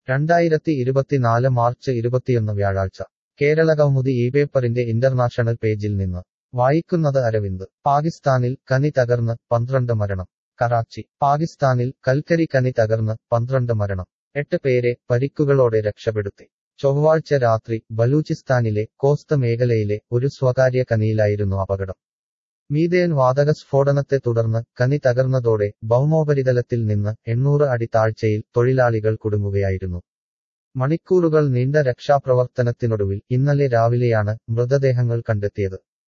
രണ്ടായിരത്തി ഇരുപത്തിനാല് മാർച്ച് ഇരുപത്തിയൊന്ന് വ്യാഴാഴ്ച കേരള കൗമുദി ഈ പേപ്പറിന്റെ ഇന്റർനാഷണൽ പേജിൽ നിന്ന് വായിക്കുന്നത് അരവിന്ദ് പാകിസ്ഥാനിൽ കനി തകർന്ന് പന്ത്രണ്ട് മരണം കറാച്ചി പാകിസ്ഥാനിൽ കൽക്കരി കനി തകർന്ന് പന്ത്രണ്ട് മരണം എട്ട് പേരെ പരിക്കുകളോടെ രക്ഷപ്പെടുത്തി ചൊവ്വാഴ്ച രാത്രി ബലൂചിസ്ഥാനിലെ കോസ്ത മേഖലയിലെ ഒരു സ്വകാര്യ കനിയിലായിരുന്നു അപകടം മീതേൻ വാതക സ്ഫോടനത്തെ തുടർന്ന് കനി തകർന്നതോടെ ഭൗമോപരിതലത്തിൽ നിന്ന് എണ്ണൂറ് അടി താഴ്ചയിൽ തൊഴിലാളികൾ കുടുങ്ങുകയായിരുന്നു മണിക്കൂറുകൾ നീണ്ട രക്ഷാപ്രവർത്തനത്തിനൊടുവിൽ ഇന്നലെ രാവിലെയാണ് മൃതദേഹങ്ങൾ കണ്ടെത്തിയത്